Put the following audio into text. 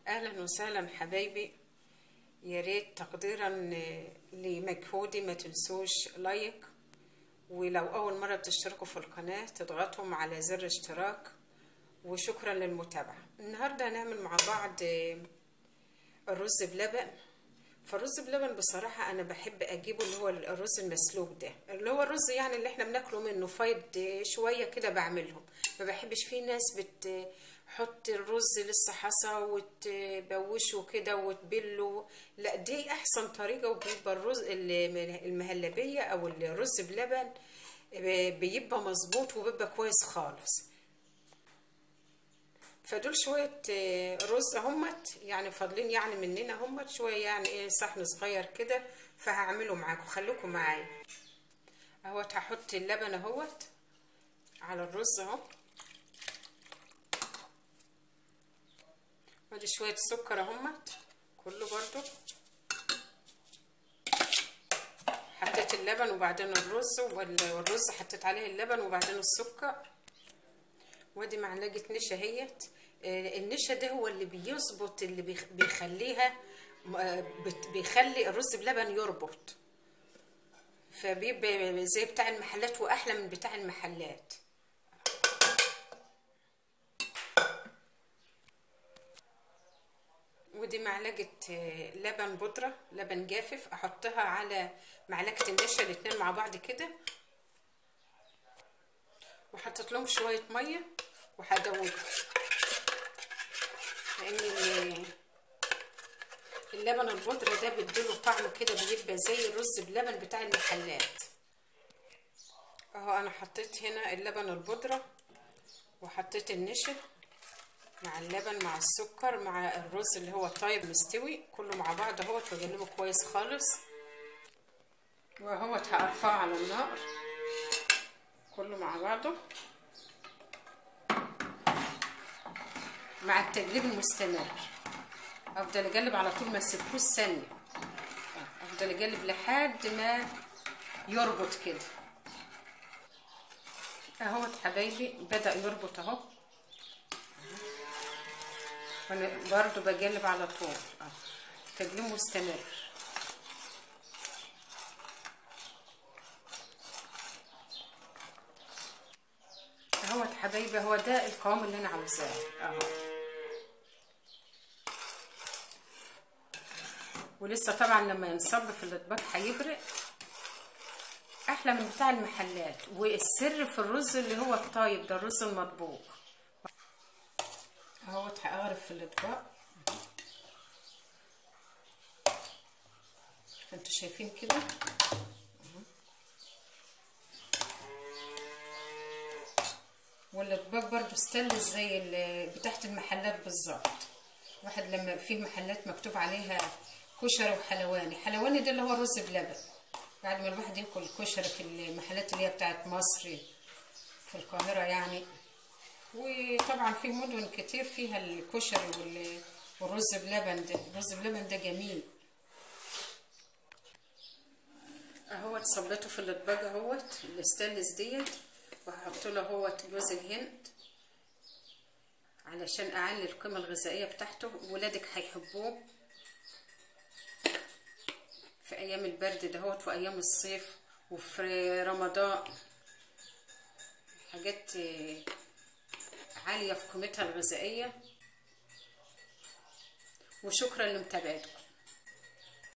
اهلا وسهلا حبايبي يا ريت تقديرا لمجهودي ما تنسوش لايك ولو اول مره بتشتركوا في القناه تضغطوا على زر اشتراك وشكرا للمتابعه النهارده هنعمل مع بعض الرز بلبن فالرز بلبن بصراحة أنا بحب أجيبه اللي هو الرز المسلوق ده اللي هو الرز يعني اللي احنا بناكله منه فايض شوية كده بعملهم ما بحبش في ناس بتحط الرز لسه حصى وتبوشه كده وتبله لا دي أحسن طريقة وبيبقى الرز المهلبية أو الرز بلبن بيبقى مظبوط وبيبقى كويس خالص فدول شوية رز همت يعني فاضلين يعني مننا همت شوية يعني ايه صحن صغير كده فهعمله معاكم خليكم معايا اهوت هحط اللبن اهوت على الرز اهو وادي شوية سكر اهمت كله برضو حطيت اللبن وبعدين الرز والرز حطيت عليه اللبن وبعدين السكر وادي معلقه نشا اهيت النشا ده هو اللي بيظبط اللي بيخليها بيخلي الرز بلبن يربط فبيبقى زي بتاع المحلات واحلى من بتاع المحلات ودي معلقه لبن بودره لبن جافف احطها على معلقه النشا الاتنين مع بعض كده وحطيت لهم شويه ميه وهدوبهم لان اللبن البودره ده بيديله طعم كده بيبقى زي الرز بلبن بتاع المحلات اهو انا حطيت هنا اللبن البودره وحطيت النشا مع اللبن مع السكر مع الرز اللي هو طيب مستوي كله مع بعض اهوت واقلبه كويس خالص واهوت هرفعه على النار كله مع بعضه مع التقليب المستمر افضل اقلب على طول ما اسيبهوش ثانيه افضل اقلب لحد ما يربط كده اهوت حبايبي بدا يربط اهو وانا برضو بقلب على طول اه تقليب مستمر اهوت حبايبي هو ده القوام اللي انا عاوزاه اهو ولسه طبعا لما ينصب في الاطباق هيبرق احلى من بتاع المحلات والسر في الرز اللي هو الطايب ده الرز المطبوخ اهوت هاغرف في الاطباق انتوا شايفين كده والاطباق برضو ستانلس زي اللي بتاعت المحلات بالظبط واحد لما فيه محلات مكتوب عليها كشري وحلواني حلواني ده اللي هو رز بلبن بعد ما الواحد ياكل كشري في المحلات اللي هي بتاعت مصر في القاهره يعني وطبعا في مدن كتير فيها الكشري والرز بلبن ده الرز بلبن ده جميل اهوت صبيته في الاطباق اهوت الستانلس ديت وهحط له اهوت جوز الهند علشان اعلي القيمه الغذائيه بتاعته ولادك هيحبوه في ايام البرد دهوت وايام الصيف وفي رمضان حاجات عاليه في قيمتها الغذائيه وشكرا لمتابعتكم